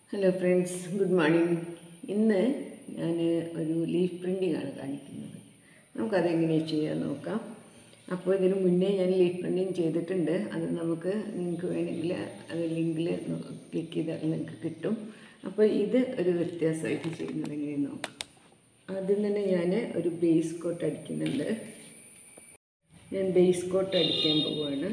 hello friends good morning ഇന്ന് ഞാൻ ഒരു ലീഫ് പ്രിൻറ്റിംഗ് ആണ് കാണിക്കുന്നത് നമുക്കതെങ്ങനെ ചെയ്യാൻ നോക്കാം അപ്പോൾ ഇതിന് മുന്നേ ഞാൻ ലീഫ് പ്രിൻറ്റിങ് ചെയ്തിട്ടുണ്ട് അത് നമുക്ക് നിങ്ങൾക്ക് വേണമെങ്കിൽ അത് ലിങ്കിൽ ക്ലിക്ക് ചെയ്താൽ നിങ്ങൾക്ക് കിട്ടും അപ്പോൾ ഇത് ഒരു വ്യത്യാസമായിട്ട് ചെയ്യുന്നത് എങ്ങനെയെന്ന് നോക്കാം ആദ്യം തന്നെ ഞാൻ ഒരു ബേസ് കോട്ട് അടിക്കുന്നുണ്ട് ഞാൻ ബേസ് കോട്ട് അടിക്കാൻ പോവുകയാണ്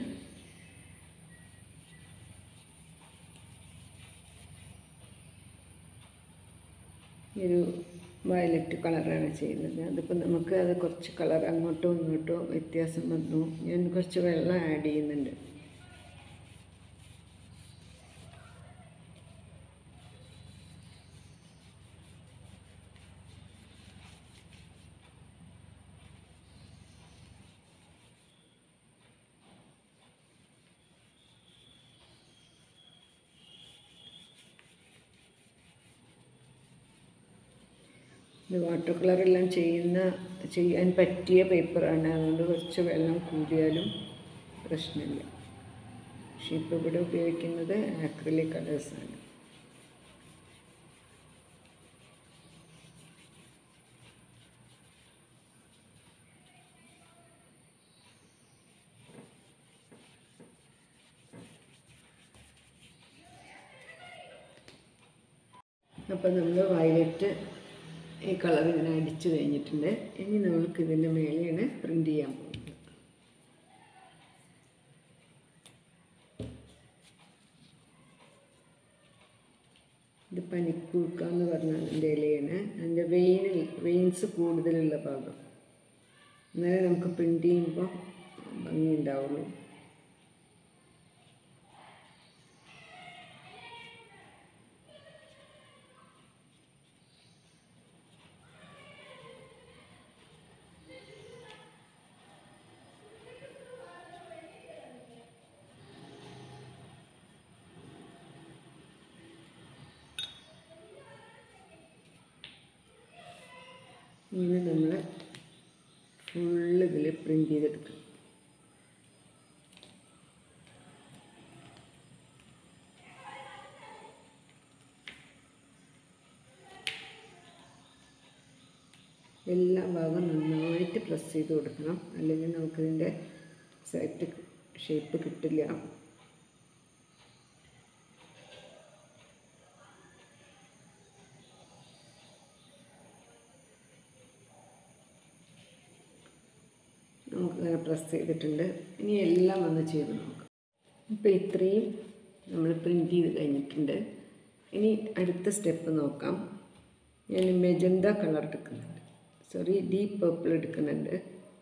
ഒരു വയലറ്റ് കളറാണ് ചെയ്യുന്നത് അതിപ്പോൾ നമുക്ക് അത് കുറച്ച് കളർ അങ്ങോട്ടോ ഇങ്ങോട്ടോ വ്യത്യാസം വന്നു ഞാൻ കുറച്ച് വെള്ളം ആഡ് ചെയ്യുന്നുണ്ട് ഇത് വാട്ടർ കളറെല്ലാം ചെയ്യുന്ന ചെയ്യാൻ പറ്റിയ പേപ്പറാണ് അതുകൊണ്ട് കുറച്ച് വെള്ളം കൂടിയാലും പ്രശ്നമില്ല പക്ഷെ ഇപ്പോൾ ഇവിടെ ഉപയോഗിക്കുന്നത് ആക്രിലിക് കളേഴ്സാണ് അപ്പോൾ നമ്മൾ വയലറ്റ് ഈ കളർ ഇതിനെ അടിച്ചു കഴിഞ്ഞിട്ടുണ്ട് ഇനി നമുക്ക് ഇതിൻ്റെ മേലെയാണ് പ്രിൻ്റ് ചെയ്യാൻ പോകുന്നത് ഇത് പനിക്കൂർക്ക എന്ന് പറഞ്ഞാൽ അതിൻ്റെ ഇലയാണ് അതിൻ്റെ വെയിനിൽ വെയിൻസ് കൂടുതലുള്ള ഭാഗം എന്നാലേ നമുക്ക് പ്രിൻ്റ് ചെയ്യുമ്പോൾ ഭംഗി ഉണ്ടാവുള്ളൂ ഇങ്ങനെ നമ്മൾ ഫുള്ള് ഇതിൽ പ്രിൻ്റ് ചെയ്തെടുക്കും എല്ലാ ഭാഗവും നന്നായിട്ട് പ്രസ് ചെയ്ത് കൊടുക്കണം അല്ലെങ്കിൽ നമുക്കിതിൻ്റെ സെറ്റ് ഷേപ്പ് കിട്ടില്ല നമുക്ക് പ്രസ് ചെയ്തിട്ടുണ്ട് ഇനി എല്ലാം ഒന്ന് ചെയ്ത് നോക്കാം ഇപ്പോൾ ഇത്രയും നമ്മൾ പ്രിൻ്റ് ചെയ്ത് കഴിഞ്ഞിട്ടുണ്ട് ഇനി അടുത്ത സ്റ്റെപ്പ് നോക്കാം ഞാൻ മെജന്ത കളർ എടുക്കുന്നുണ്ട് സോറി ഡീപ്പ് പർപ്പിൾ എടുക്കുന്നുണ്ട്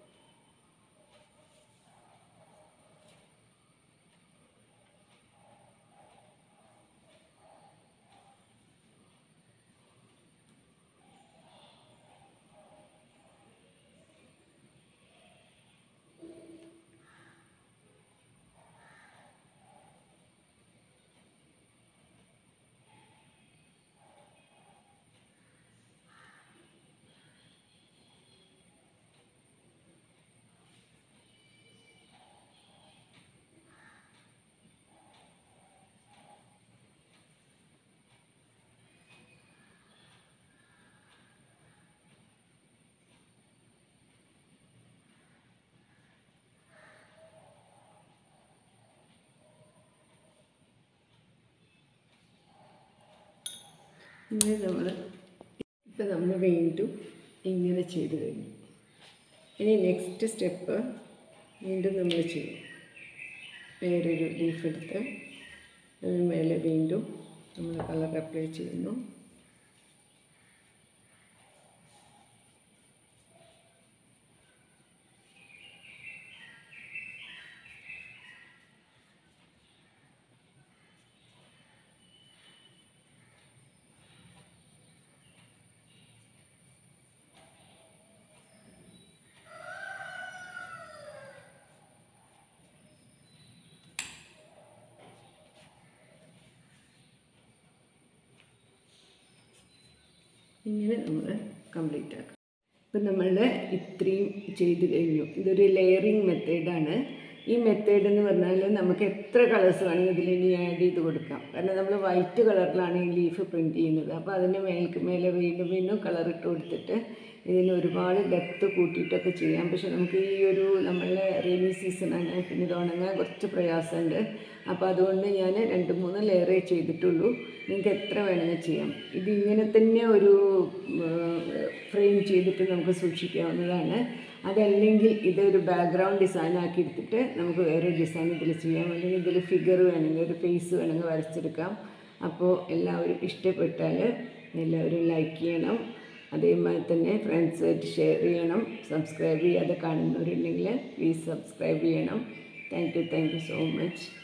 ഇങ്ങനെ നമ്മൾ ഇപ്പം നമ്മൾ വീണ്ടും ഇങ്ങനെ ചെയ്ത് കഴിഞ്ഞു ഇനി നെക്സ്റ്റ് സ്റ്റെപ്പ് വീണ്ടും നമ്മൾ ചെയ്യും വേറൊരു ലീഫ് എടുത്ത് അതിന് മേലെ വീണ്ടും നമ്മൾ കളർ അപ്ലൈ ചെയ്യുന്നു ഇങ്ങനെ നമ്മൾ കംപ്ലീറ്റ് ആക്കാം ഇപ്പം നമ്മളുടെ ഇത്രയും ചെയ്ത് കഴിഞ്ഞു ഇതൊരു ലെയറിങ് മെത്തേഡാണ് ഈ മെത്തേഡ് എന്ന് പറഞ്ഞാൽ നമുക്ക് എത്ര കളേഴ്സ് വേണമെങ്കിൽ ഇതിൽ ഇനി ആഡ് ചെയ്ത് കൊടുക്കാം കാരണം നമ്മൾ വൈറ്റ് കളറിലാണ് ഈ ലീഫ് പ്രിൻറ്റ് ചെയ്യുന്നത് അപ്പോൾ അതിൻ്റെ മേൽക്ക് മേലെ വീണ്ടും വീണ്ടും കളർ ഇട്ട് കൊടുത്തിട്ട് ഇതിന് ഒരുപാട് ഡെപ്ത് കൂട്ടിയിട്ടൊക്കെ ചെയ്യാം പക്ഷെ നമുക്ക് ഈ ഒരു നമ്മളെ റെയിനി സീസണാണ് പിന്നെ ഇത് ഉണങ്ങാൻ കുറച്ച് പ്രയാസമുണ്ട് അപ്പോൾ അതുകൊണ്ട് ഞാൻ രണ്ട് മൂന്ന് ലെയറേ ചെയ്തിട്ടുള്ളൂ നിങ്ങൾക്ക് എത്ര വേണമെങ്കിൽ ചെയ്യാം ഇത് ഇങ്ങനെ തന്നെ ഒരു ഫ്രെയിം ചെയ്തിട്ട് നമുക്ക് സൂക്ഷിക്കാവുന്നതാണ് അതല്ലെങ്കിൽ ഇതൊരു ബാക്ക്ഗ്രൗണ്ട് ഡിസൈൻ ആക്കി എടുത്തിട്ട് നമുക്ക് വേറെ ഡിസൈൻ ഇതിൽ ചെയ്യാം അല്ലെങ്കിൽ ഇതിൽ ഫിഗർ വേണമെങ്കിൽ ഒരു ഫേസ് വേണമെങ്കിൽ വരച്ചെടുക്കാം അപ്പോൾ എല്ലാവരും ഇഷ്ടപ്പെട്ടാൽ എല്ലാവരും ലൈക്ക് ചെയ്യണം അതേമാതിരി തന്നെ ഫ്രണ്ട്സായിട്ട് ഷെയർ ചെയ്യണം സബ്സ്ക്രൈബ് ചെയ്യാതെ കാണുന്നവരുണ്ടെങ്കിൽ പ്ലീസ് സബ്സ്ക്രൈബ് ചെയ്യണം thank you thank you so much